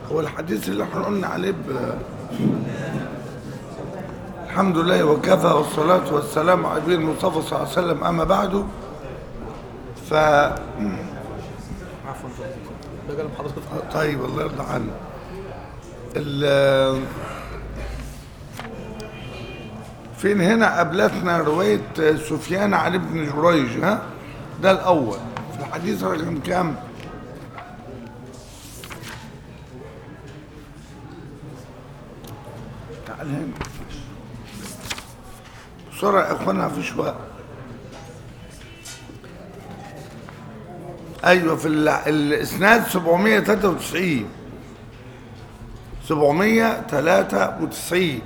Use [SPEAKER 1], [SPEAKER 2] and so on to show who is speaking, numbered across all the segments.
[SPEAKER 1] هو الحديث اللي احنا قلنا عليه ب... الحمد لله وكفى والصلاة والسلام على نبينا المصطفى صلى الله عليه وسلم أما بعد ف
[SPEAKER 2] عفوا ده كلام حضرتك
[SPEAKER 1] طيب الله يرضى عنك ال- فين هنا قابلتنا رواية سفيان عن ابن جريج ها ده الأول في الحديث رقم كام تعال هنا بسرعة يا اخوانا مفيش وقت ايوه في ال- الاسناد 793 793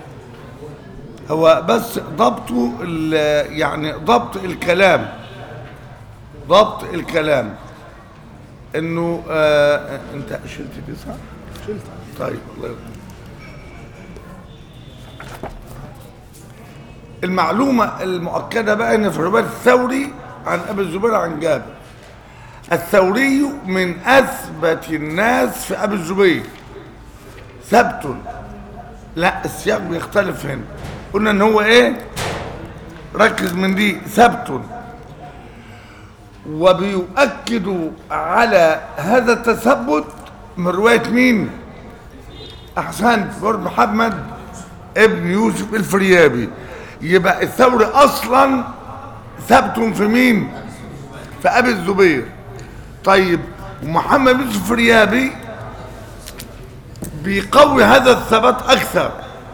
[SPEAKER 1] هو بس ضبطه ال- يعني ضبط الكلام ضبط الكلام انه آه انت شلت دي صح؟
[SPEAKER 2] شلت
[SPEAKER 1] طيب الله يرضى المعلومة المؤكدة بقى ان في رواية الثوري عن ابي الزبير عن جابر الثوري من اثبت الناس في ابي الزبير ثبت لا السياق بيختلف هنا قلنا ان هو ايه ركز من دي ثبت وبيؤكد على هذا التثبت من رواية مين احسنت برضه محمد ابن يوسف الفريابي يبقى الثوري اصلا ثبت في مين في ابي الزبير طيب ومحمد يوسف الفريابي بيقوي هذا الثبات اكثر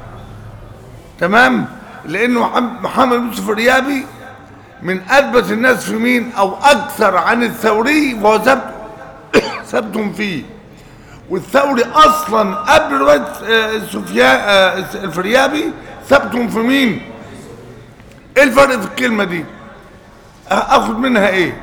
[SPEAKER 1] تمام لانه محم- محمد يوسف الريابي من اثبت الناس في مين او اكثر عن الثوري وهو ثبت ثبت فيه والثوري اصلا قبل روايه آه، سفيان آه، الفريابي ثبت في مين ايه الفرق في الكلمه دي آه، اخد منها ايه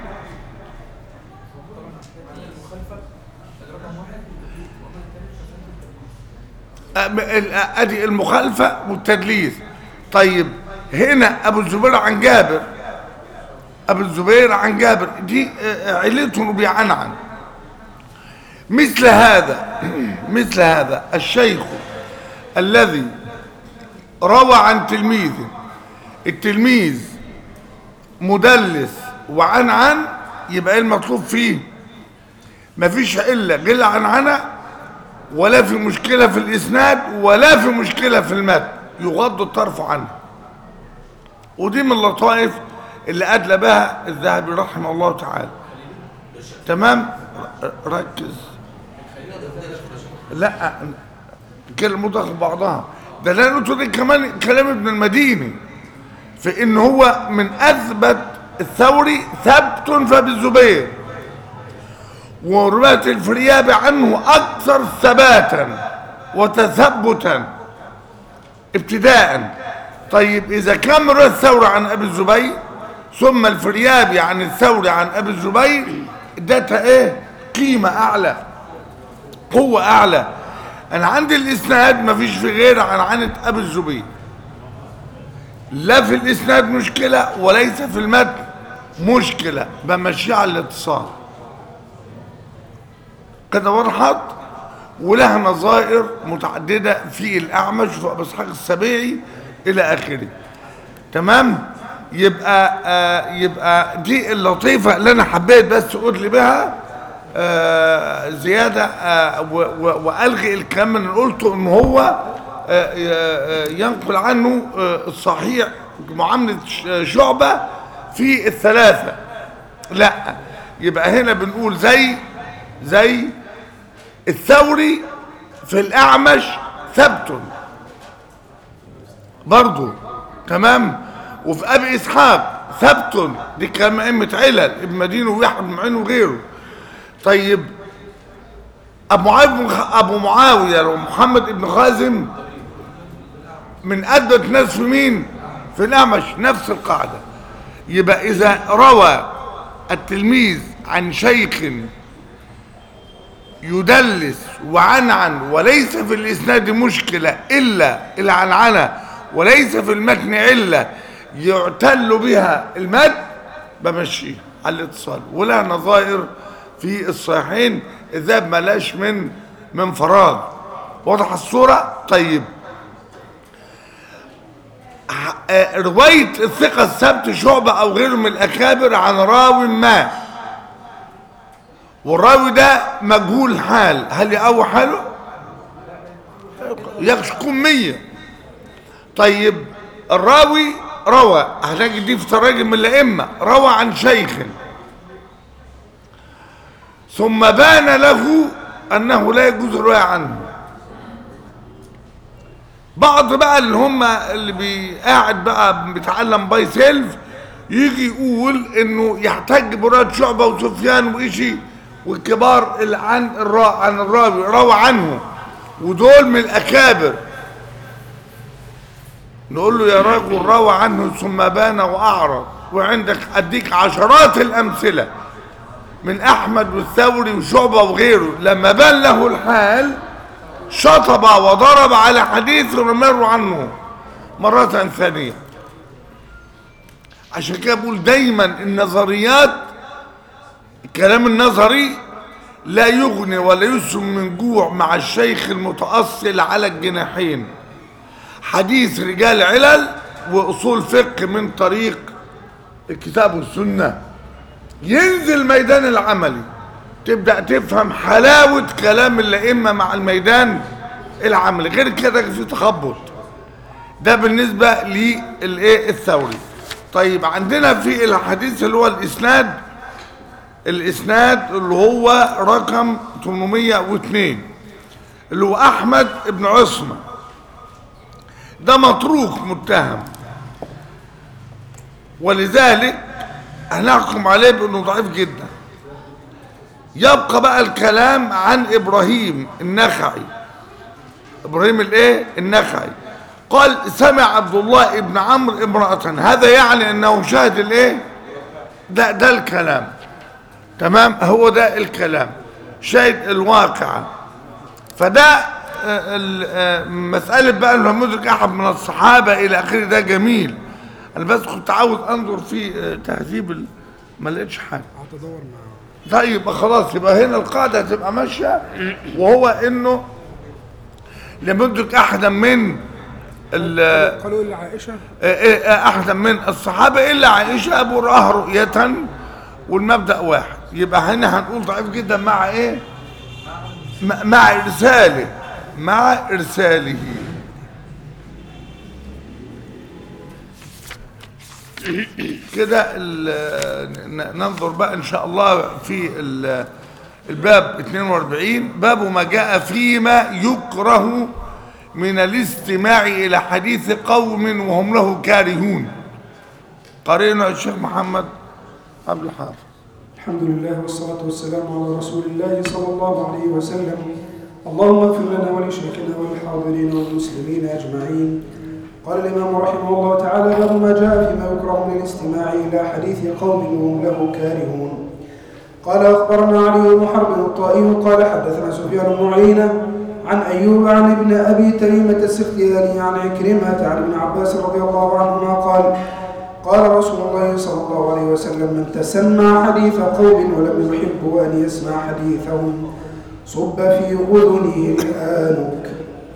[SPEAKER 1] آه، م- ال- آه، ادي المخالفه والتدليس طيب هنا ابو الزبير عن جابر ابو الزبير عن جابر دي آه، علته بيعنعن مثل هذا مثل هذا الشيخ الذي روى عن تلميذه التلميذ مدلس وعن عن يبقى ايه المطلوب فيه مفيش الا غير عنعنه ولا في مشكله في الاسناد ولا في مشكله في المتن يغض الطرف عنه ودي من اللطائف اللي ادلى بها الذهبي رحمه الله تعالى تمام ر- ركز لا كلمة داخل بعضها ده لا نقول ده كمان كلام ابن المديني في ان هو من اثبت الثوري ثبت فابي الزبير ورواية الفريابي عنه اكثر ثباتا وتثبتا ابتداء طيب اذا كان رواية الثوري عن ابي الزبير ثم الفريابي عن الثوري عن ابي الزبير ده ايه قيمة اعلى قوة أعلى أنا عندي الإسناد مفيش في غير عن عنة أبي الزبير لا في الإسناد مشكلة وليس في المتن مشكلة بمشي على الاتصال كده وضحت ولها نظائر متعددة في الأعمش وفي أبو إسحاق السبيعي إلى آخره تمام يبقى آه يبقى دي اللطيفة اللي أنا حبيت بس أدلي بها آه زيادة آه و- و- وألغي الكلام اللي قلته إن هو آه آه، ينقل عنه آه الصحيح معاملة ش- شعبة في الثلاثة لا يبقى هنا بنقول زي زي الثوري في الأعمش ثبت برضو تمام وفي ابي اسحاق ثبت دي كلام ائمه علل ابن مدين ويحيى بن معين وغيره طيب ابو معاويه بن خ- ابو معاويه ومحمد بن خازم من ادت ناس في مين في الاعمش نفس القاعده يبقى اذا روى التلميذ عن شيخ يدلس وعنعن وليس في الإسناد مشكلة إلا العنعنة وليس في المتن علة يعتل بها المد بمشيه على الاتصال ولا نظائر في الصحيحين إذا ملاش من من فراغ واضح الصورة طيب ح- آه، رواية الثقة الثبت شعبة أو غيره من الأكابر عن راو ما والراوي ده مجهول الحال هل يقوي حاله؟ يكون مية طيب الراوي روى هتجي دي في تراجم من الأئمة روى عن شيخ ثم بان له أنه لا يجوز الرواية عنه بعض بقى اللي هم اللي بي- قاعد بقى بيتعلم باي سيلف يجي يقول انه يحتج براد شعبة وسفيان وإشي والكبار اللي عن الرا عن الراوي روى عنه ودول من الأكابر نقول له يا رجل روى عنه ثم بان وأعرض وعندك أديك عشرات الأمثلة من أحمد والثوري وشعبة وغيره لما بان له الحال شطب وضرب على حديث ومر عنه مرة ثانية عشان كده بقول دايما النظريات الكلام النظري لا يغني ولا يسم من جوع مع الشيخ المتأصل على الجناحين حديث رجال علل وأصول فقه من طريق الكتاب والسنة ينزل ميدان العملي تبدأ تفهم حلاوة كلام الأئمة مع الميدان العملي غير كده في تخبط ده بالنسبة للإيه الثوري طيب عندنا في الحديث اللي هو الإسناد الإسناد اللي هو رقم 802 اللي هو أحمد بن عصمة ده متروك متهم ولذلك هنحكم عليه بأنه ضعيف جدا يبقى بقى الكلام عن إبراهيم النخعي إبراهيم الإيه النخعي قال سمع عبد الله ابن عمرو امرأة هذا يعني أنه شاهد الإيه ده ده الكلام تمام هو ده الكلام شاهد الواقعة فده آه، ال- آه، مسألة بقى انه مدرك أحد من الصحابة إلى آخره ده جميل أنا بس كنت عاوز أنظر في آه، تهذيب ال- ما لقيتش حاجة
[SPEAKER 2] قعدت ادور مع
[SPEAKER 1] طيب يبقى خلاص يبقى هنا القاعدة هتبقى ماشية وهو انه لم يدرك احدا من ال-
[SPEAKER 2] قالوا الا عائشه
[SPEAKER 1] احدا من الصحابة الا عائشة ابو راه رؤية والمبدأ واحد يبقى هنا هنقول ضعيف جدا مع ايه م- مع ارساله مع ارساله كده ال- ن- ننظر بقى ان شاء الله في ال- الباب 42 باب ما جاء فيما يكره من الاستماع الى حديث قوم وهم له كارهون قرينا الشيخ محمد عبد الحافظ
[SPEAKER 3] الحمد لله والصلاة والسلام على رسول الله صلى الله عليه وسلم اللهم اغفر لنا ولشيخنا وللحاضرين والمسلمين أجمعين قال الإمام رحمه الله تعالى باب ما جاء فيما يكره من الاستماع إلى حديث قوم وهم له كارهون قال أخبرنا علي بن حرب الطائي قال حدثنا سفيان بن عيينة عن أيوب عن ابن أبي تميمة السختياني عن عكرمة عن ابن عباس رضي الله عنهما قال قال رسول الله صلى الله عليه وسلم من تسمع حديث قوم ولم يحب أن يسمع حديثهم صب في أذنه الآنك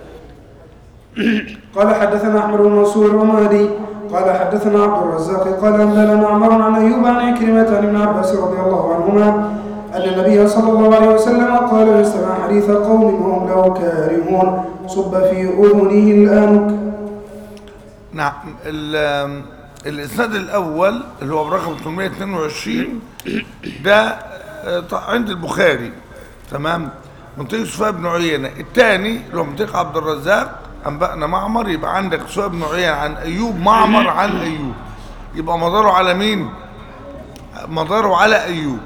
[SPEAKER 3] قال حدثنا أحمد بن منصور الرمادي قال حدثنا عبد الرزاق قال أنبأنا معمر عن أيوب عن عكرمة عن ابن عباس رضي الله عنهما أن النبي صلى الله عليه وسلم قال يستمع حديث قوم وهم له كارهون صب في أذنه الآنك
[SPEAKER 1] نعم ال- الاسناد الاول اللي هو برقم 822 ده آه، ط- عند البخاري تمام منطقه سفيان بن عيينه الثاني اللي هو منطقه عبد الرزاق انبانا معمر يبقى عندك سفيان بن عيينه عن ايوب معمر عن ايوب يبقى مداره على مين مداره على ايوب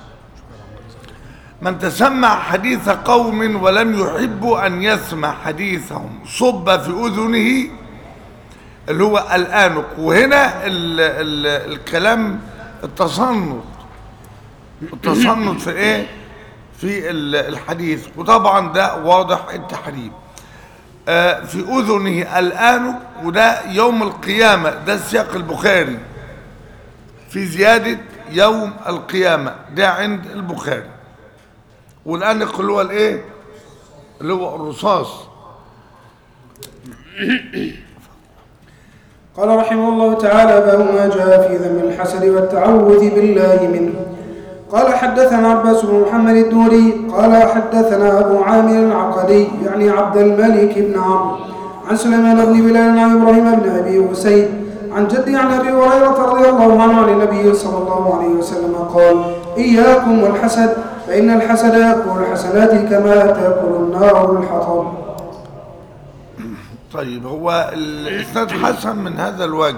[SPEAKER 1] من تسمع حديث قوم ولم يحب ان يسمع حديثهم صب في اذنه اللي هو الآنق وهنا ال ال الكلام التصنت التصنت في ايه في ال- الحديث وطبعا ده واضح التحريم آه، في أذنه الآنق وده يوم القيامة ده سياق البخاري في زيادة يوم القيامة ده عند البخاري والآنق اللي هو الايه اللي هو الرصاص
[SPEAKER 3] قال رحمه الله تعالى باب ما جاء في ذم الحسد والتعوذ بالله منه قال حدثنا عباس بن محمد الدوري قال حدثنا أبو عامر العقدي يعني عبد الملك بن عمرو عن سليمان بن بلال عن إبراهيم بن أبي أسيد عن جدي عن أبي هريرة رضي الله عنه عن النبي صلى الله عليه وسلم قال إياكم والحسد فإن الحسد يأكل الحسنات كما تأكل النار الحطب
[SPEAKER 1] طيب هو الإسناد حسن من هذا الوجه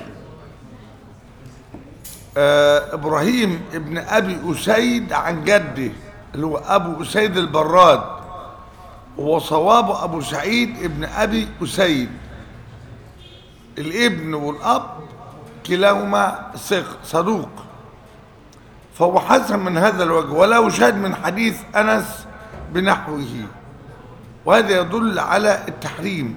[SPEAKER 1] آه إبراهيم ابن أبي أسيد عن جده اللي هو أبو أسيد البراد وصوابه أبو سعيد ابن أبي أسيد الابن والأب كلاهما ثق صدوق فهو حسن من هذا الوجه ولا شاهد من حديث أنس بنحوه وهذا يدل على التحريم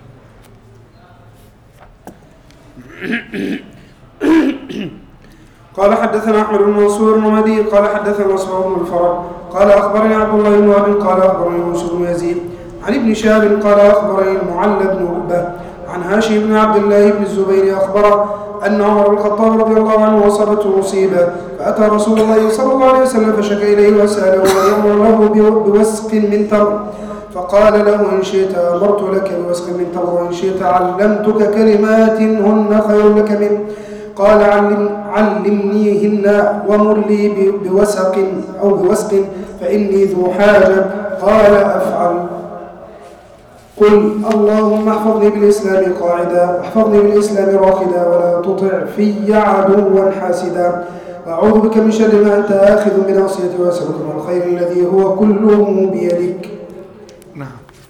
[SPEAKER 3] قال حدثنا احمد بن منصور النمدي قال حدثنا اصحاب بن الفرج قال اخبرني عبد الله بن وهب قال اخبرني يوسف بن يزيد عن ابن شهاب قال اخبرني المعلى بن ربه عن هاشم بن عبد الله بن الزبير اخبره ان عمر بن الخطاب رضي الله عنه اصابته مصيبه فاتى رسول الله صلى الله عليه وسلم فشكى اليه وساله ان يامر له بوسق من تمر فقال له إن شئت أمرت لك بوسق من تمر وإن شئت علمتك كلمات هن خير لك من قال علم علمنيهن ومر لي ب- بوسق أو بوسق فإني ذو حاجة قال أفعل قل اللهم احفظني بالإسلام قاعدا واحفظني بالإسلام راقدا ولا تطع في عدوا حاسدا وأعوذ بك من شر ما أنت آخذ بناصيتي وأسألك من الخير الذي هو كله بيدك
[SPEAKER 1] نعم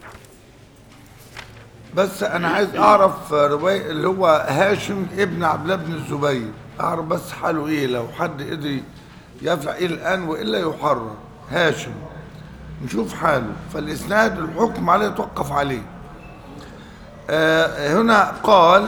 [SPEAKER 1] بس انا عايز اعرف رواية اللي هو هاشم ابن عبد الله بن الزبير اعرف بس حاله ايه لو حد قدر يفعل ايه الان والا يحرر هاشم نشوف حاله فالاسناد الحكم عليه يتوقف عليه آه هنا قال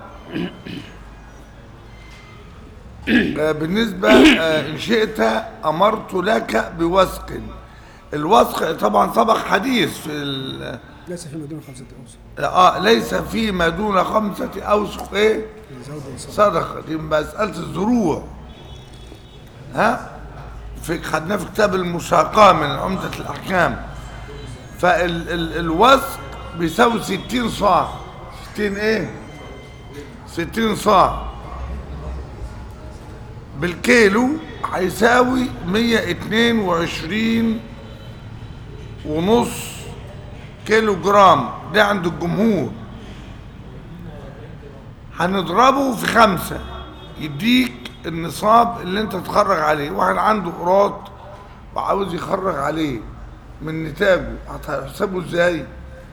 [SPEAKER 1] آه بالنسبة آه إن شئت أمرت لك بوثق الوثق طبعا سبق حديث في ال-
[SPEAKER 2] ليس في مدينة خمسة أوسط
[SPEAKER 1] اه ليس فيما دون خمسة أوسق إيه
[SPEAKER 2] زود وصل
[SPEAKER 1] صدقة دي مسألة الزروع ها في خدناه في كتاب المساقاة من عمدة الأحكام فالوثق بيساوي 60 صاع 60 إيه 60 صاع بالكيلو هيساوي 122 ونص كيلو جرام ده عند الجمهور هنضربه في خمسة يديك النصاب اللي انت تخرج عليه واحد عنده قراط وعاوز يخرج عليه من نتاجه هتحسبه ازاي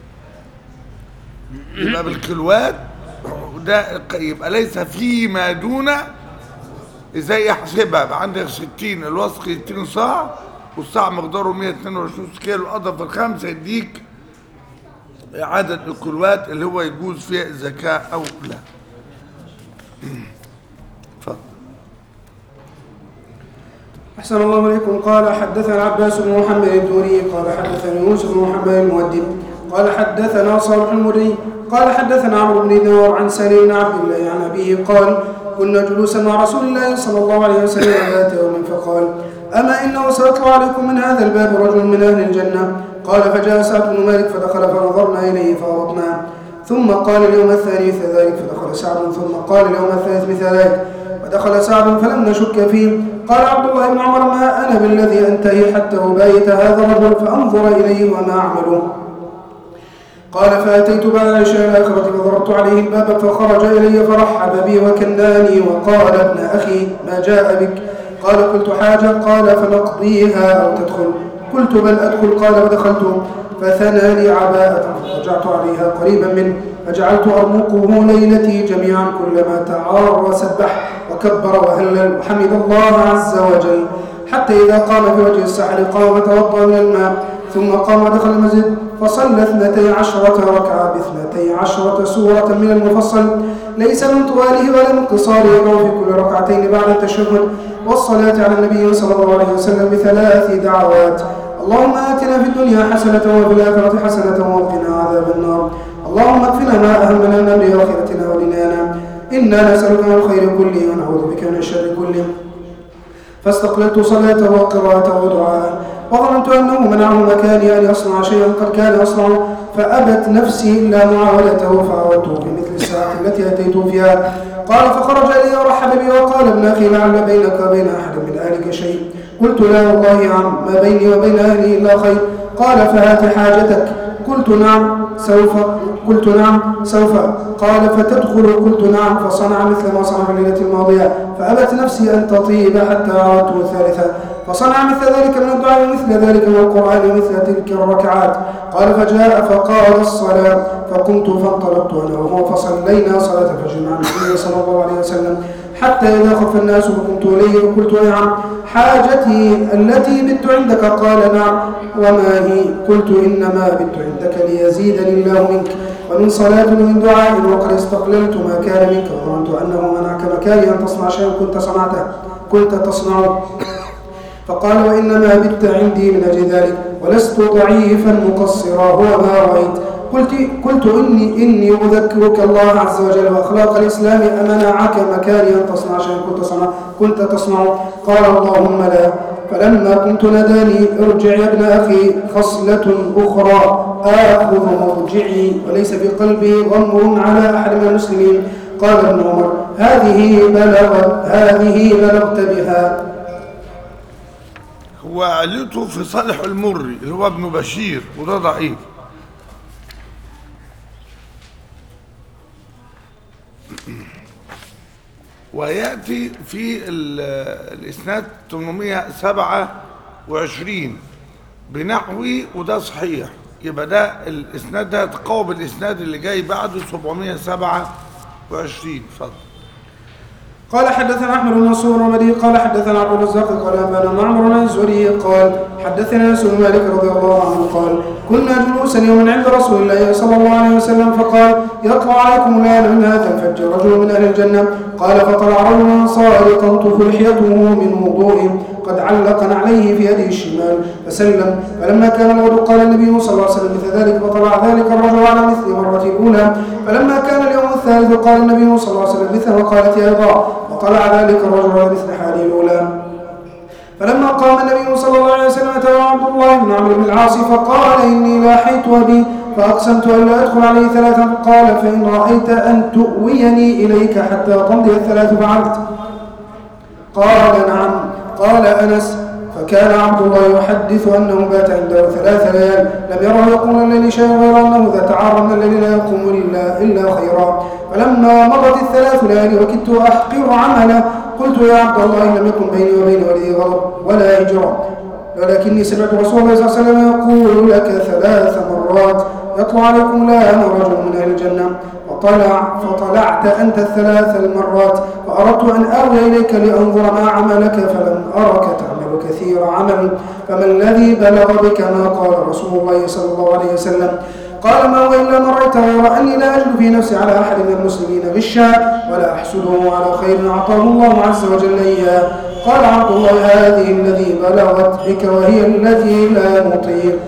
[SPEAKER 1] يبقى بالكيلوات وده يبقى ليس فيما دون ازاي يحسبها يبقى عندك 60 الوسق 60 صاع والصاع مقداره 122 كيلو اضرب في الخمسه يديك عدد الكيلوات اللي هو يجوز فيها الزكاه او لا اتفضل
[SPEAKER 3] أحسن الله إليكم قال حدثنا عباس بن محمد الدوري قال حدثنا يوسف بن محمد المؤدب قال حدثنا صالح المري قال حدثنا عمرو بن دينار عن سالم بن عبد الله عن أبيه قال كنا جلوسا مع رسول الله صلى الله عليه وسلم ذات يوم فقال أما إنه سيطلع عليكم من هذا الباب رجل من أهل الجنة قال فجاء سعد بن مالك فدخل فنظرنا إليه فأغضنا ثم قال اليوم الثاني مثل ذلك فدخل سعد ثم قال اليوم الثالث مثل ذلك ودخل سعد فلم نشك فيه قال عبد الله بن عمر ما أنا بالذي أنتهي حتى أبايت هذا الرجل فأنظر إليه وما أعمله قال فأتيت بعد العشاء الآخرة فضربت عليه الباب فخرج إلي فرحب بي وكناني وقال ابن أخي ما جاء بك قال قلت حاجة قال فنقضيها أو تدخل قلت بل أدخل قال فدخلت فثنى لي عباءة فرجعت عليها قريبا منه فجعلت أرمقه ليلتي جميعا كلما تعار وسبح وكبر وهلل وحمد الله عز وجل حتى إذا قام في وجه السحر قام فتوضأ من الماء ثم قام ودخل المسجد فصلى اثنتي عشرة ركعة باثنتي عشرة سورة من المفصل ليس من طواله ولا من قصاره يدعو في كل ركعتين بعد التشهد والصلاة على النبي صلى الله عليه وسلم بثلاث دعوات اللهم آتنا في الدنيا حسنة وفي الآخرة حسنة وقنا عذاب النار اللهم اكفنا ما أهمنا من أمر آخرتنا ودنيانا إنا نسألك من الخير كله ونعوذ بك من الشر كله فاستقللت صلاته وقراءته ودعاءه وظننت أنه منعه مكاني أن يصنع شيئا قد كان يصنع فأبت نفسي إلا معاودته فعودته في مثل الساعة التي أتيته فيها قال فخرج إلي ورحب بي وقال ابن أخي لعل بينك وبين أحد من أهلك شيء قلت لا والله يا عم ما بيني وبين أهلي إلا خير قال فهات حاجتك قلت نعم سوف قلت نعم سوف قال فتدخل قلت نعم فصنع مثل ما صنع في الليلة الماضية فأبت نفسي أن تطيب حتى عودته الثالثة فصنع مثل ذلك من الدعاء ومثل ذلك من القرآن ومثل تلك الركعات قال فجاء فقال الصلاة فقمت فانطلقت أنا وهو فصلينا صلاة الفجر مع النبي صلى الله عليه وسلم حتى إذا خف الناس فقمت إليه وقلت نعم حاجتي التي بت عندك قال نعم وما هي قلت إنما بت عندك ليزيدني الله منك ومن صلاة ومن دعاء وقد استقللت ما كان منك وظننت أنه منعك مكاني أن تصنع شيئا كنت صنعته كنت تصنعه فقال وإنما بت عندي من أجل ذلك ولست ضعيفا مقصرا هو ما رأيت قلت, قلت إني, إني أذكرك الله عز وجل وأخلاق الإسلام أمنعك مكاني أن تصنع شيئا كنت, صنع كنت تصنع قال اللهم لا فلما كنت ناداني ارجع يا ابن أخي خصلة أخرى آخذ مرجعي وليس في قلبي غمر على أحد من المسلمين قال ابن عمر هذه بلغت هذه بلغت بها
[SPEAKER 1] هو علته في صالح المري اللي هو ابن بشير وده ضعيف ويأتي في ال- الإسناد 827 بنحوي وده صحيح يبقى ده الإسناد ده يتقوى بالإسناد اللي جاي بعده 727 اتفضل
[SPEAKER 3] قال حدثنا احمد بن منصور ومدي قال حدثنا عبد الرزاق قال انبانا معمر عن الزهري قال حدثنا انس بن مالك رضي الله عنه قال كنا جلوسا يوما عند رسول الله صلى الله عليه وسلم فقال يطلع عليكم الان من هذا الفجر رجل من اهل الجنه قال فطلع رجل انصاري تنطف لحيته من وضوء قد علق عليه في يده الشمال فسلم فلما كان الغد قال النبي صلى الله عليه وسلم مثل ذلك فطلع ذلك الرجل على مثل مرة الأولى فلما كان اليوم الثالث قال النبي صلى الله عليه وسلم مثله وقالت أيضا وطلع ذلك الرجل على مثل حاله الأولى فلما قام النبي صلى الله عليه وسلم تبع عبد الله بن عمرو بن العاص فقال إني لاحيت أبي فأقسمت أن لا أدخل عليه ثلاثا قال فإن رأيت أن تؤويني إليك حتى تمضي الثلاث فعلت قال نعم قال أنس فكان عبد الله يحدث أنه بات عنده ثلاث ليال لم يره يقوم الليل شيئا غير أنه ذات عار من الليل لا يقوم إلا, إلا خيرا فلما مضت الثلاث ليالي وكدت أحقر عمله قلت يا عبد الله إن لم يكن بيني وبين ولدي غضب ولا هجرة ولكني سمعت رسول الله صلى الله عليه وسلم يقول لك ثلاث مرات يطلع عليكم لا أنا رجل من أهل الجنة فطلع فطلعت أنت الثلاث المرات فأردت أن آوي إليك لأنظر ما عملك فلم أرك تعمل كثير عمل فما الذي بلغ بك ما قال رسول الله صلى الله عليه وسلم قال ما هو إلا ما رأيت غير أني لا أجد في نفسي على أحد من المسلمين غشا ولا أحسده على خير أعطاه الله عز وجل إياه قال عبد الله هذه الذي بلغت بك وهي التي لا نطيق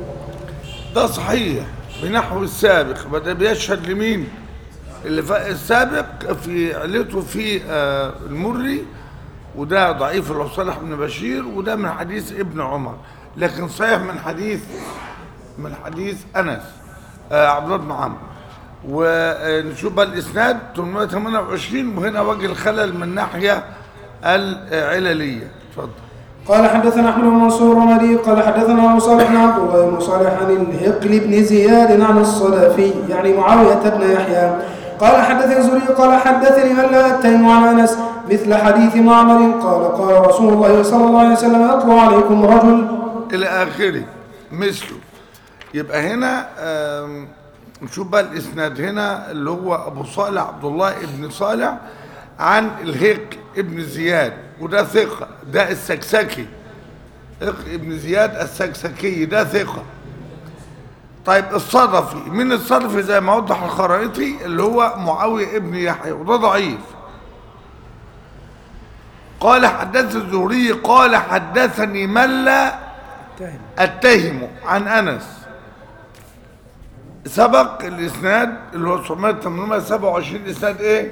[SPEAKER 1] ده صحيح بنحو السابق بدأ بيشهد لمين اللي فا- السابق في علته في آه، المري وده ضعيف اللي هو صالح بن بشير وده من حديث ابن عمر لكن صحيح من حديث من حديث انس آه، عبد الله بن عمرو ونشوف بقى الاسناد 828 وهنا وجه الخلل من ناحيه العلليه اتفضل
[SPEAKER 3] قال حدثنا احمد بن منصور ومري قال حدثنا ابو صالح بن عبد الله بن صالح عن الهقل بن زياد عن الصدفي يعني معاويه بن يحيى قال حدثني زهري قال حدثني من لا اتهم عن انس مثل حديث معمر قال قال رسول الله صلى الله عليه وسلم يطلع عليكم رجل
[SPEAKER 1] الى اخره مثله يبقى هنا آم، نشوف بقى الاسناد هنا اللي هو ابو صالح عبد الله ابن صالح عن الهيق ابن زياد وده ثقه ده السكسكي هيق ابن زياد السكسكي ده ثقه طيب الصدفي من الصدفي زي ما وضح الخرائطي اللي هو معاويه ابن يحيى وده ضعيف قال حدث الزهري قال حدثني من لا
[SPEAKER 2] تهم
[SPEAKER 1] اتهم عن انس سبق الاسناد اللي هو 827 اسناد ايه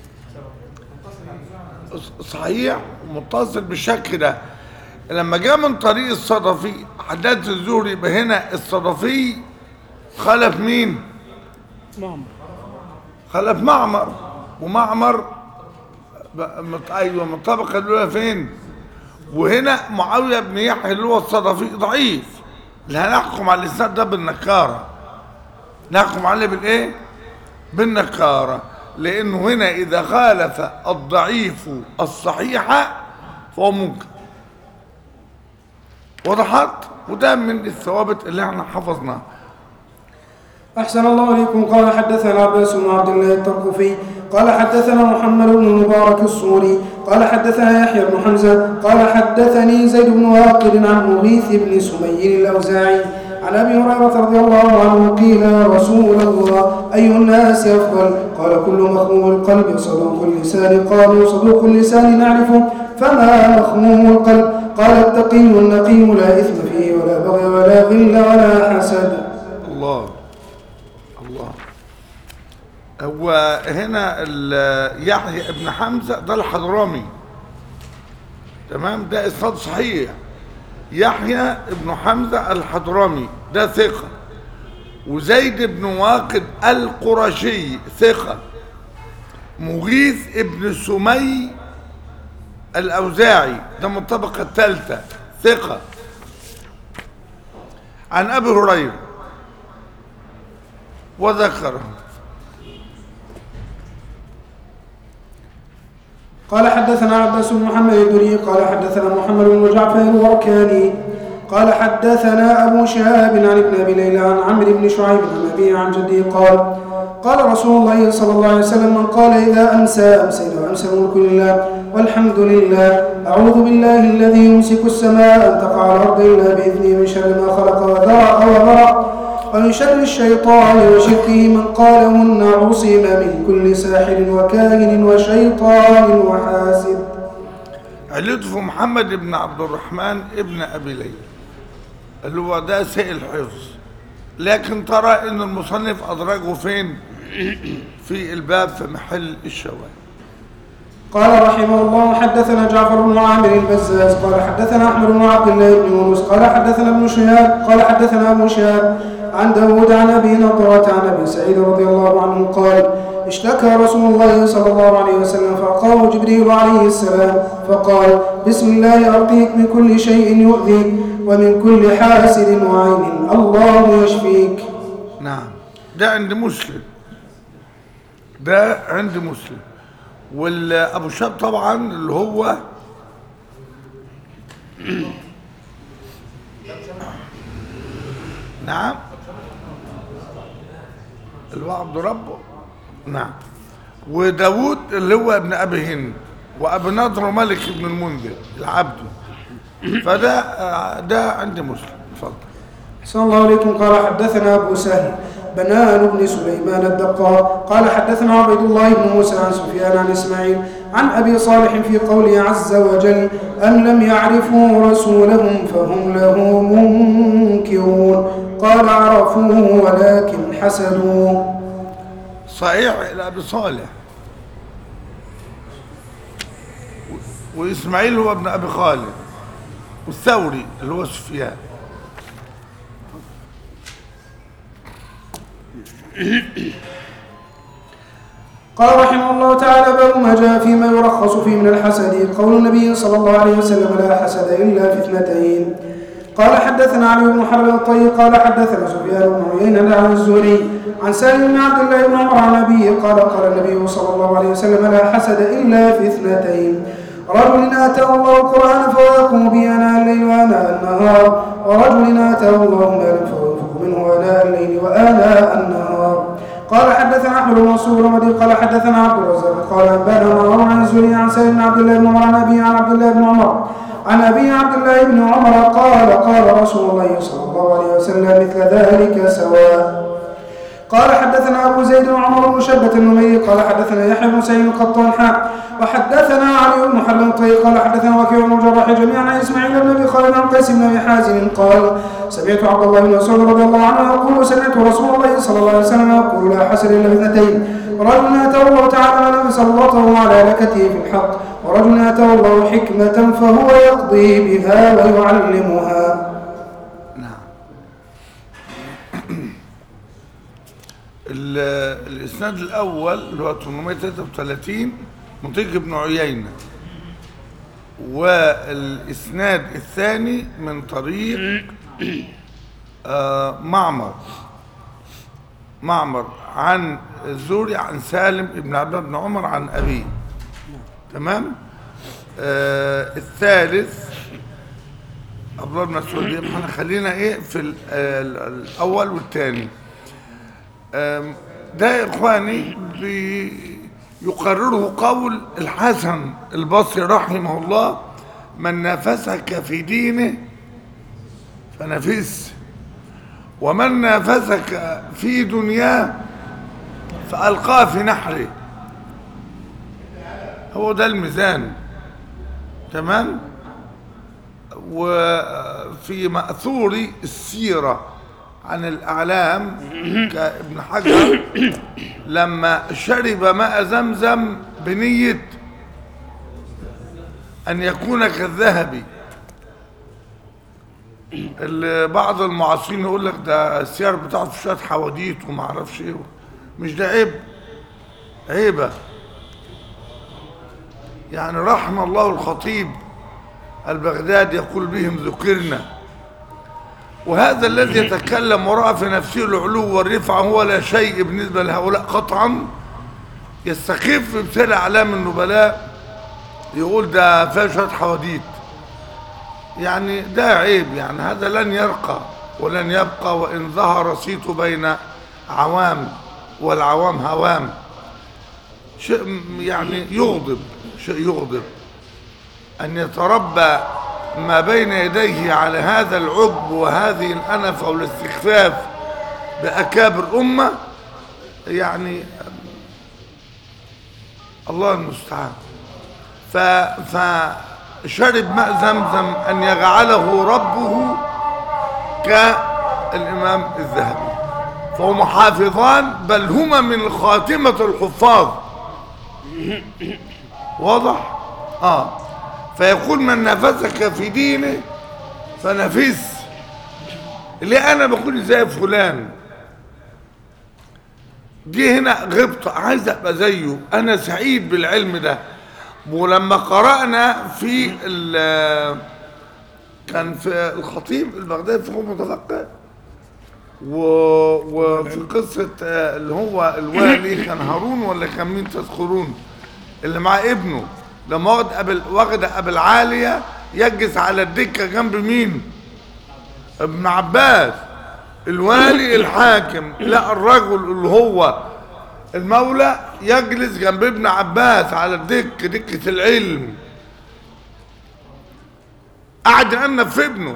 [SPEAKER 1] صحيح متصل بالشكل ده لما جاء من طريق الصدفي حدث الزهري يبقى هنا الصدفي خلف مين
[SPEAKER 2] معمر
[SPEAKER 1] خلف معمر ومعمر ب- مت- ايوه من الطبقه الاولى فين وهنا معاويه بن يحيى اللي هو الصدفي ضعيف لا نحكم على الاسناد ده بالنكاره نحكم عليه بالايه بالنكاره لانه هنا اذا خالف الضعيف الصحيح فهو منكر وضحت وده من الثوابت اللي احنا حفظناها
[SPEAKER 3] أحسن الله إليكم قال حدثنا عباس بن عبد الله التركفي قال حدثنا محمد بن المبارك السوري قال حدثنا يحيى بن حمزة قال حدثني زيد بن واقد عن مغيث بن سمي الأوزاعي عن أبي هريرة رضي الله عنه قيل يا رسول الله أي الناس أفضل قال كل مخموم القلب صدوق اللسان قالوا صدوق اللسان نعرفه فما مخموم القلب قال التقي النقي لا إثم فيه ولا بغي ولا غل ولا حسد
[SPEAKER 1] الله الله هو هنا ال- يحيى ابن حمزة ده الحضرمي تمام ده اسناد صحيح يحيى ابن حمزة الحضرمي ده ثقة وزيد بن واقد القرشي ثقة مغيث ابن سمي الأوزاعي ده من الطبقة الثالثة ثقة عن أبي هريرة وذكره
[SPEAKER 3] قال حدثنا عباس بن محمد الدري قال حدثنا محمد بن جعفر الوركاني قال حدثنا أبو شهاب عن ابن أبي ليلى عن عمرو بن شعيب عن أبيه عن جده قال قال رسول الله صلى الله عليه وسلم من قال إذا أمسى أمسينا وأمسى الملك لله والحمد لله أعوذ بالله الذي يمسك السماء أن تقع على الأرض إلا بإذنه من شر ما خلق وذرأ وبرأ ومن شر الشيطان وشركه من قالهن عصم من كل ساحر وكاهن وشيطان وحاسد
[SPEAKER 1] علته محمد بن عبد الرحمن ابن أبي ليلى اللي هو ده سيء الحفظ لكن ترى ان المصنف ادرجه فين في الباب في محل الشواهد
[SPEAKER 3] قال رحمه الله حدثنا جعفر بن عامر البزاز قال حدثنا احمد بن عبد الله بن يونس قال حدثنا ابن شهاب قال حدثنا ابو شهاب عن داود عن ابي نضرة عن ابي سعيد رضي الله عنه قال اشتكى رسول الله صلى الله عليه وسلم فأقاه جبريل عليه السلام فقال بسم الله أرقيك من كل شيء يؤذيك ومن كل حاسد وعين الله يشفيك
[SPEAKER 1] نعم ده عند مسلم ده عند مسلم والابو شاب طبعا اللي هو نعم اللي هو عبد ربه نعم وداود اللي هو ابن ابي هند وابي نضر ملك بن المنذر العبد فده آه، ده عند مسلم اتفضل
[SPEAKER 3] صلى الله عليكم قال حدثنا أبو سهل بنان بن سليمان الدقاق قال حدثنا عبيد الله بن موسى عن سفيان عن إسماعيل عن أبي صالح في قوله عز وجل أم لم يعرفوا رسولهم فهم له منكرون قال عرفوه ولكن حسدوا
[SPEAKER 1] صحيح إلى أبي صالح و- وإسماعيل هو ابن أبي خالد والثوري اللي هو سفيان
[SPEAKER 3] قال رحمه الله تعالى باب ما جاء فيما يرخص فيه من الحسد قول النبي صلى الله عليه وسلم لا حسد إلا في اثنتين قال حدثنا علي بن حرب الطي قال حدثنا سفيان بن عيينة عن الزهري عن سالم بن عبد الله بن عمر عن أبيه قال قال النبي صلى الله عليه وسلم لا حسد إلا في اثنتين رجل آتاه الله القرآن فهو يقوم به آناء الليل وآناء النهار ورجل آتاه الله مالا فهو ينفق منه آناء الليل وآناء النهار قال حدثنا احمد بن منصور رمدي قال حدثنا عبد الرزاق قال انبانا معمر عن الزهري عن سالم بن عبد الله بن عمر عن ابي عن عبد الله بن عمر عن ابي عبد الله بن عمر قال قال رسول الله صلى الله عليه وسلم مثل ذلك سواء قال حدثنا أبو زيد وعمر بن شبة النمي قال حدثنا يحيى بن سعيد القطان حاء وحدثنا علي بن محمد الطيب قال حدثنا وكيع بن الجراح جميعا عن إسماعيل بن أبي خالد عن قيس بن أبي حازم قال سمعت عبد الله بن مسعود رضي الله عنه يقول سمعت رسول الله صلى الله عليه وسلم يقول لا حسن إلا باثنتين رجل آتاه الله تعالى ولم سلطه على لكته في الحق ورجل آتاه الله حكمة فهو يقضي بها ويعلمها
[SPEAKER 1] نعم ال- الاسناد الاول اللي هو 833 منطق ابن عيينه والاسناد الثاني من طريق آه، معمر معمر عن الزوري عن سالم ابن عبد الله بن عمر عن ابيه تمام آه الثالث عبد الله بن مسعود يبقى احنا خلينا ايه في ال- ال- الاول والثاني آم، ده يا اخواني بيقرره قول الحسن البصري رحمه الله من نافسك في دينه فنفس ومن نافسك في دنياه فألقاه في نحره هو ده الميزان تمام وفي مأثور السيرة عن الأعلام كابن حجر لما شرب ماء زمزم بنية أن يكون كالذهب اللي بعض المعاصرين يقول لك ده السير بتاعته في شويه حواديت وما اعرفش ايه مش ده عيب عيبه يعني رحم الله الخطيب البغداد يقول بهم ذكرنا وهذا الذي يتكلم وراء في نفسه العلو والرفعة هو لا شيء بالنسبة لهؤلاء قطعا يستخف بسير أعلام النبلاء يقول ده فيها شوية حواديت يعني ده عيب يعني هذا لن يرقى ولن يبقى وإن ظهر صيته بين عوام والعوام هوام شيء يعني يغضب شيء يغضب أن يتربى ما بين يديه على هذا العجب وهذه الأنف أو الاستخفاف بأكابر أمة يعني الله المستعان ف فشرب ماء زمزم أن يجعله ربه كالإمام الذهبي فهم حافظان بل هما من خاتمة الحفاظ واضح اه فيقول من نفسك في دينه فنفس ليه انا بقول زي فلان دي هنا غبط عايز ابقى زيه انا سعيد بالعلم ده ولما قرانا في ال- كان في الخطيب البغدادي في هو متفقه و... وفي قصة آه، اللي هو الوالي كان هارون ولا كان مين تذكرون اللي مع ابنه لما واخد أبل واخد أبو العالية يجلس على الدكة جنب مين ابن عباس الوالي الحاكم لا الرجل اللي هو المولى يجلس جنب ابن عباس على الدكة دكة العلم قعد يأنب في ابنه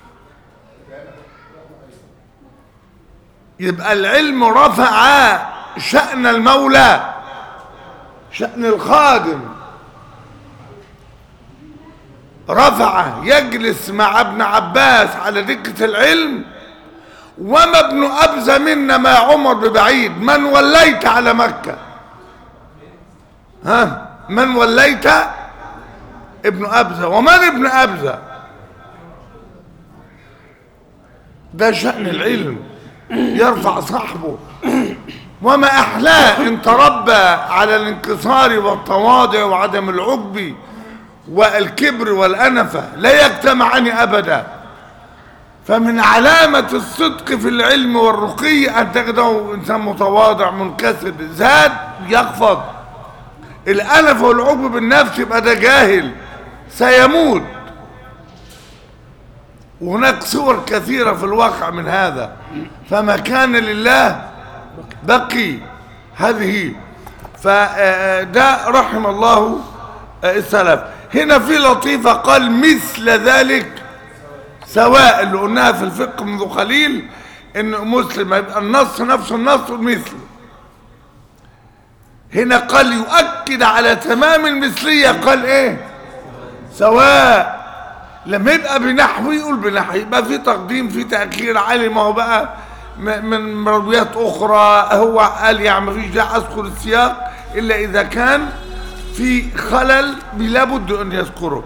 [SPEAKER 1] يبقى العلم رفع شأن المولى شأن الخادم رفع يجلس مع ابن عباس على دكة العلم وما ابن أبزة منا ما عمر ببعيد من وليت على مكة ها من وليت ابن أبزة ومن ابن أبزة ده شأن العلم يرفع صاحبه وما أحلاه إن تربى على الانكسار والتواضع وعدم العجب والكبر والأنفة لا يجتمعان أبدا فمن علامة الصدق في العلم والرقي أن تجده إنسان متواضع منكسر زاد يخفض الأنف والعجب بالنفس يبقى ده جاهل سيموت وهناك صور كثيرة في الواقع من هذا فما كان لله بقي هذه فده رحم الله السلف هنا في لطيفة قال مثل ذلك سواء اللي قلناها في الفقه منذ قليل ان مسلم يبقى النص نفس النص مثله هنا قال يؤكد على تمام المثلية قال ايه سواء لما يبقى بنحو يقول بنحو يبقى في تقديم في تأخير عالي ما هو بقى م- من مرويات أخرى هو قال يعني ما فيش داعي أذكر السياق إلا إذا كان في خلل لابد أن يذكره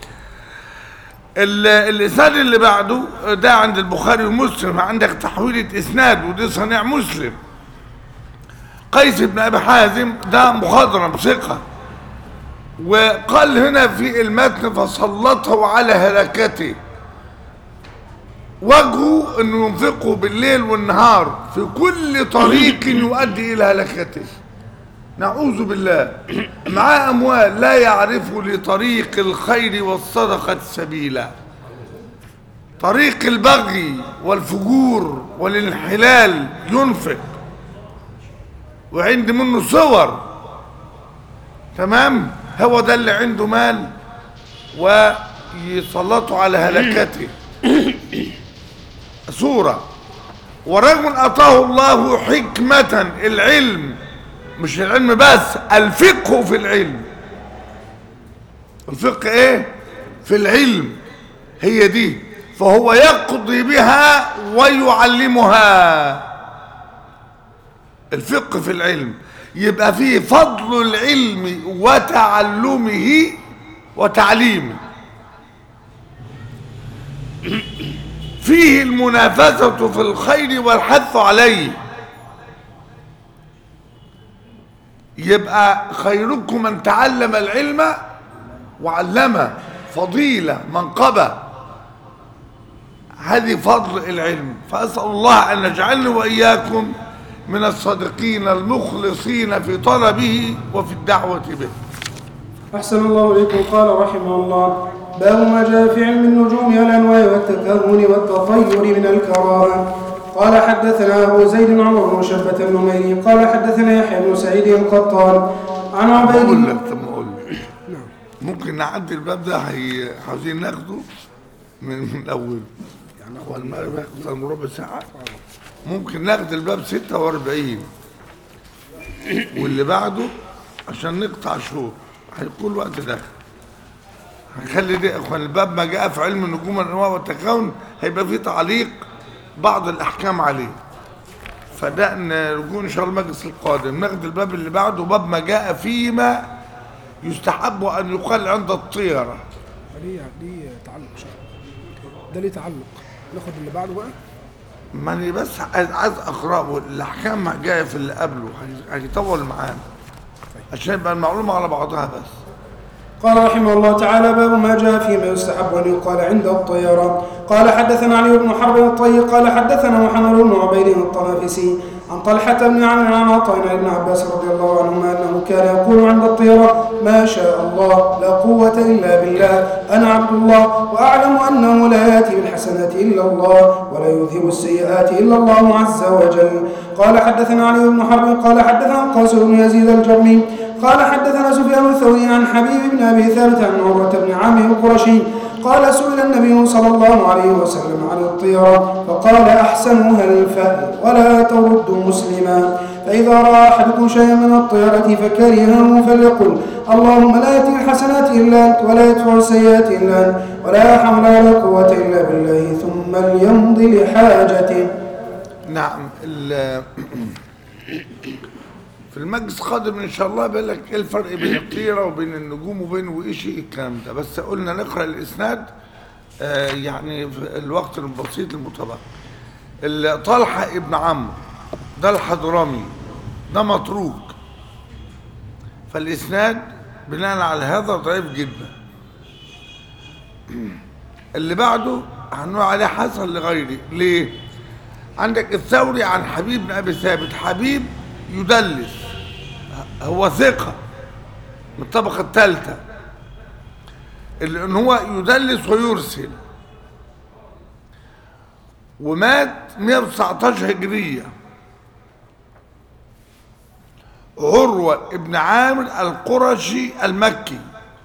[SPEAKER 1] ال- الإسناد اللي بعده ده عند البخاري ومسلم عندك تحويلة إسناد ودي صنيع مسلم قيس بن أبي حازم ده مخضرم ثقة وقال هنا في المتن فسلطه على هلكته وجهه انه ينفقه بالليل والنهار في كل طريق يؤدي الى هلكته نعوذ بالله معاه اموال لا يعرف لطريق الخير والصدقه سبيلا طريق البغي والفجور والانحلال ينفق وعند منه صور تمام هو ده اللي عنده مال ويسلطوا على هلكته صورة ورجل أعطاه الله حكمة العلم مش العلم بس الفقه في العلم الفقه ايه في العلم هي دي فهو يقضي بها ويعلمها الفقه في العلم يبقى فيه فضل العلم وتعلمه وتعليمه فيه المنافسة في الخير والحث عليه يبقى خيركم من تعلم العلم وعلمه فضيلة منقبة هذه فضل العلم فأسأل الله أن يجعلني وإياكم من الصادقين المخلصين في طلبه وفي الدعوة به
[SPEAKER 3] أحسن الله إليكم قال رحمه الله باب ما جاء في علم النجوم الأنواع والتكهن والتطير من الكراهة قال حدثنا أبو زيد عمر بن شبة بن ميري قال حدثنا يحيى بن سعيد القطان عن عبيد
[SPEAKER 1] أقول
[SPEAKER 3] الله
[SPEAKER 1] لك طب ما أقول لك ممكن نعدي الباب ده هي عاوزين ناخده من من أوله يعني هو المغرب هياخد لنا ربع ساعة ممكن ناخد الباب 46 واللي بعده عشان نقطع شوط هيكون الوقت داخل هنخلي دي اخوان الباب ما جاء في علم النجوم الانواع والتكون هيبقى فيه تعليق بعض الاحكام عليه فده نرجو ان شاء الله المجلس القادم ناخد الباب اللي بعده باب ما جاء فيما يستحب ان يقال عند الطيره
[SPEAKER 2] ليه ليه تعلق شيء ده ليه تعلق ناخد اللي بعده بقى
[SPEAKER 1] ماني بس عايز عايز اقراه الاحكام ما جايه في اللي قبله هي- هيطول معانا عشان يبقى المعلومه على بعضها بس
[SPEAKER 3] قال رحمه الله تعالى باب ما جاء فيما يستحب أن يقال عند الطيرة قال حدثنا علي بن حرب الطي قال حدثنا محمد بن عبيد الطنافسي عن طلحة بن عمرو عن عطاء عن ابن عباس رضي الله عنهما أنه كان يقول عند الطيرة ما شاء الله لا قوة إلا بالله أنا عبد الله وأعلم أنه لا يأتي بالحسنات إلا الله ولا يذهب السيئات إلا الله عز وجل قال حدثنا علي بن حرب قال حدثنا قاسم بن يزيد الجرمي قال حدثنا سفيان الثوري عن حبيب بن ابي ثابت عن عروه بن عامر القرشي قال سئل النبي صلى الله عليه وسلم عن الطيره فقال احسنها الفأل ولا ترد مسلما فاذا راى احدكم شيئا من الطيره فكرهه فليقل اللهم لا ياتي الحسنات الا انت ولا يدفع السيئات الا انت ولا حول ولا قوه الا بالله ثم ليمضي لحاجته
[SPEAKER 1] نعم ال- في المجلس القادم ان شاء الله بيقول لك ايه الفرق بين الطيره وبين النجوم وبين وايش الكلام ده بس قلنا نقرا الاسناد آه يعني في الوقت البسيط المتبقي ال- طلحه ابن عمرو ده الحضرمي ده متروك فالاسناد بناء على هذا ضعيف جدا اللي بعده هنقول عليه حسن لغيره ليه عندك الثوري عن حبيب بن ابي ثابت حبيب يدلس هو ثقه من الطبقه الثالثه اللي ان هو يدلس ويرسل ومات 119 هجريه عروه ابن عامر القرشي المكي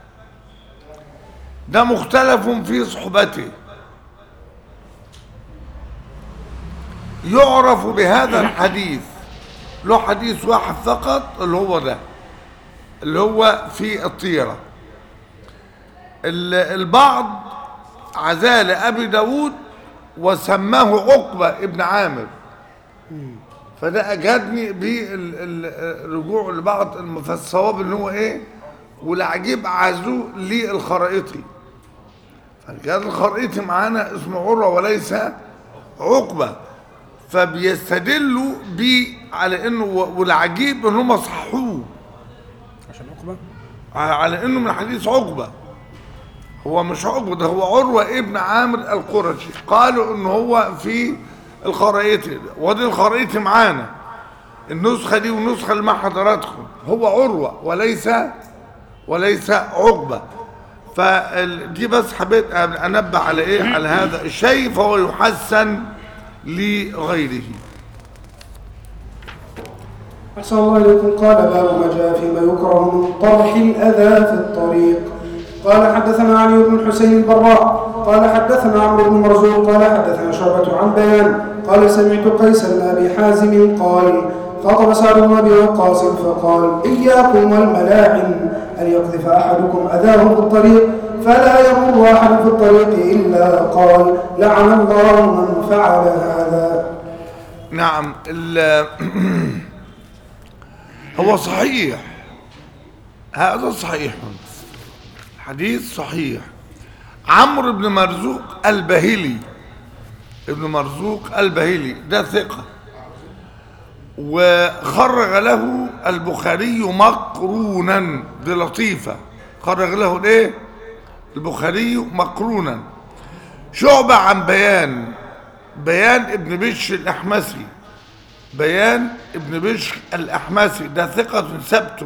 [SPEAKER 1] ده مختلف في صحبته يعرف بهذا الحديث له حديث واحد فقط اللي هو ده اللي هو في الطيرة ال- البعض عزال أبي داود وسماه عقبة ابن عامر فده أجادني بالرجوع لبعض الم- فالصواب اللي هو إيه والعجيب عزوه للخرائطي فكان الخرائطي معانا اسمه عروة وليس عقبة فبيستدلوا بيه على انه والعجيب ان هم صححوه
[SPEAKER 2] عشان عقبة
[SPEAKER 1] على انه من حديث عقبه هو مش عقبه ده هو عروه ابن عامر القرشي قالوا ان هو في الخرائطي ودي الخرائطي معانا النسخه دي والنسخه اللي مع حضراتكم هو عروه وليس وليس عقبه فدي بس حبيت انبه على ايه على هذا الشيء فهو يحسن لغيره
[SPEAKER 3] أحسن الله إليكم قال باب ما جاء فيما يكره من طرح الأذى في الطريق قال حدثنا علي بن الحسين البراء قال حدثنا عمرو بن مرزوق قال حدثنا شعبة عن بيان قال سمعت قيس بن أبي حازم قال خاطب سعد بن أبي وقاص فقال إياكم والملاعن أن يقذف أحدكم أذاه في الطريق فلا يمر أحد في الطريق إلا قال لعن الله من فعل هذا
[SPEAKER 1] نعم ال- هو صحيح هذا صحيح حديث صحيح عمرو بن مرزوق البهلي ابن مرزوق البهلي ده ثقة وخرج له البخاري مقرونا دي لطيفة خرج له الايه البخاري مقرونا شعبة عن بيان بيان ابن بشر الأحمسي بيان ابن بشر الأحمسي ده ثقة ثبت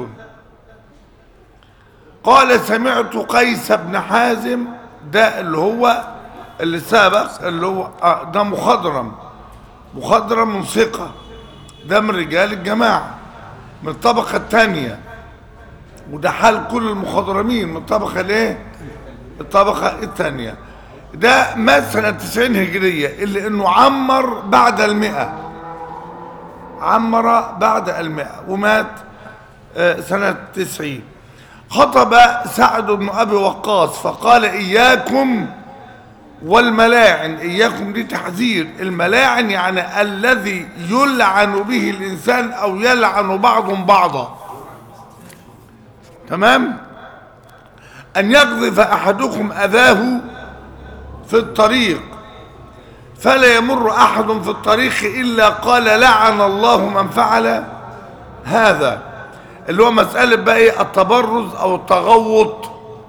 [SPEAKER 1] قال سمعت قيس بن حازم ده اللي هو اللي سابق اللي هو آه ده مخضرم مخضرم من ثقة ده من رجال الجماعة من الطبقة الثانية وده حال كل المخضرمين من الطبقة الايه؟ الطبقة الثانية ده مات سنة 90 هجرية اللي انه عمر بعد المئة عمر بعد المئة ومات آه، سنة 90 خطب سعد بن أبي وقاص فقال إياكم والملاعن إياكم دي تحذير الملاعن يعني الذي يلعن به الإنسان أو يلعن بعضهم بعضا تمام أن يقذف أحدكم أذاه في الطريق فلا يمر أحد في الطريق إلا قال لعن الله من فعل هذا اللي هو مسألة بقى إيه التبرز أو التغوط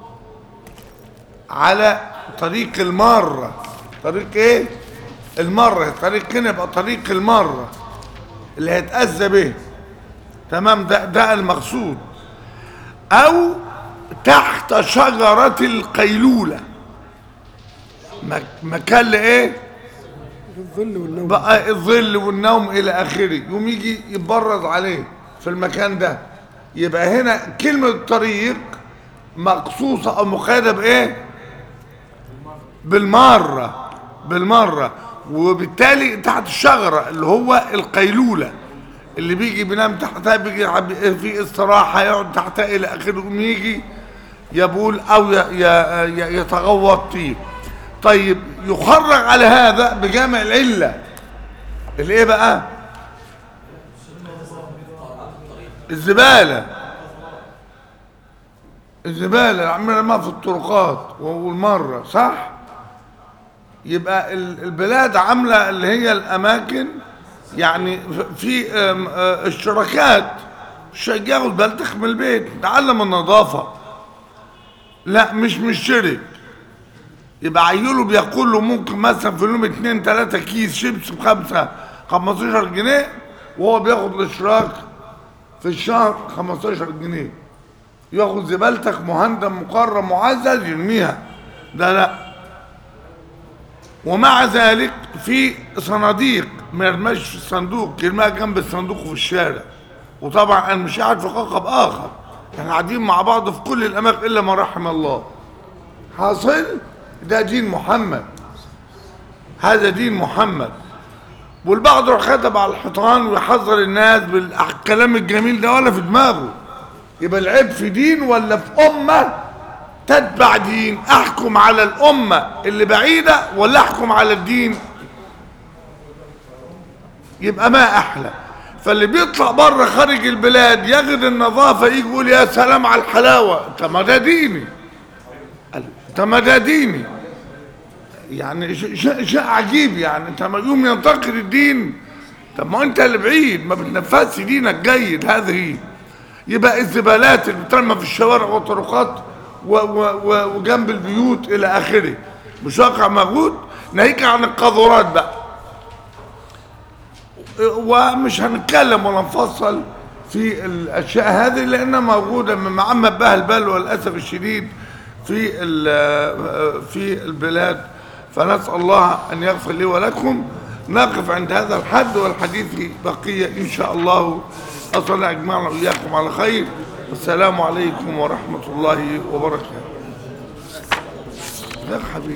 [SPEAKER 1] على طريق المارة طريق إيه المرة طريق هنا يبقى طريق المرة اللي هيتأذى به تمام ده ده المقصود أو تحت شجرة القيلولة مك- مكان لإيه
[SPEAKER 2] الظل والنوم
[SPEAKER 1] بقى الظل والنوم الى اخره يوم يجي يتبرز عليه في المكان ده يبقى هنا كلمة طريق مقصوصة او مقيدة بايه بالمرة بالمرة وبالتالي تحت الشجرة اللي هو القيلولة اللي بيجي بينام تحتها بيجي يلعب في استراحة يقعد تحتها الى اخره يقوم يجي يبول او ي- ي- ي- يتغوط فيه طيب يخرج على هذا بجامع العلة الايه بقى الزبالة الزبالة اللي عمالة ما في الطرقات والمرة صح يبقى ال- البلاد عاملة اللي هي الأماكن يعني في آم، آه، اشتراكات الشيخ ياخد بلتخ من البيت تعلم النظافة لا مش مشترك يبقى عيله بيقول له ممكن مثلا في اليوم اتنين تلاتة كيس شيبس بخمسة 15 جنيه وهو بياخد الاشتراك في الشهر 15 جنيه ياخد زبالتك مهندم مكرم معزز يرميها ده لا ومع ذلك في صناديق ما يرماش في الصندوق يرميها جنب الصندوق في الشارع وطبعا انا مش قاعد في كوكب اخر احنا قاعدين مع بعض في كل الاماكن الا ما رحم الله حاصل ده دين محمد هذا دين محمد والبعض يروح كتب على الحيطان ويحذر الناس بالكلام الجميل ده ولا في دماغه يبقى العيب في دين ولا في أمة تتبع دين أحكم على الأمة اللي بعيدة ولا أحكم على الدين يبقى ما أحلى فاللي بيطلع بره خارج البلاد يجد النظافة يجي يقول يا سلام على الحلاوة طب ما ده ديني قال طب ما ده ديني يعني ش- ش- شيء عجيب يعني انت ما يوم ينتقد الدين طب ما انت اللي بعيد ما بتنفذش دينك جيد هذه يبقى الزبالات اللي بترمى في الشوارع والطرقات و- و- و- وجنب البيوت الى اخره مش واقع موجود ناهيك عن القاذورات بقى ومش هنتكلم ولا نفصل في الاشياء هذه لانها موجوده من معمى بها البلوى للاسف الشديد في ال- في البلاد فنسال الله ان يغفر لي ولكم نقف عند هذا الحد والحديث بقيه ان شاء الله اصلنا اجمعنا واياكم على خير والسلام عليكم ورحمه الله وبركاته يا حبيبي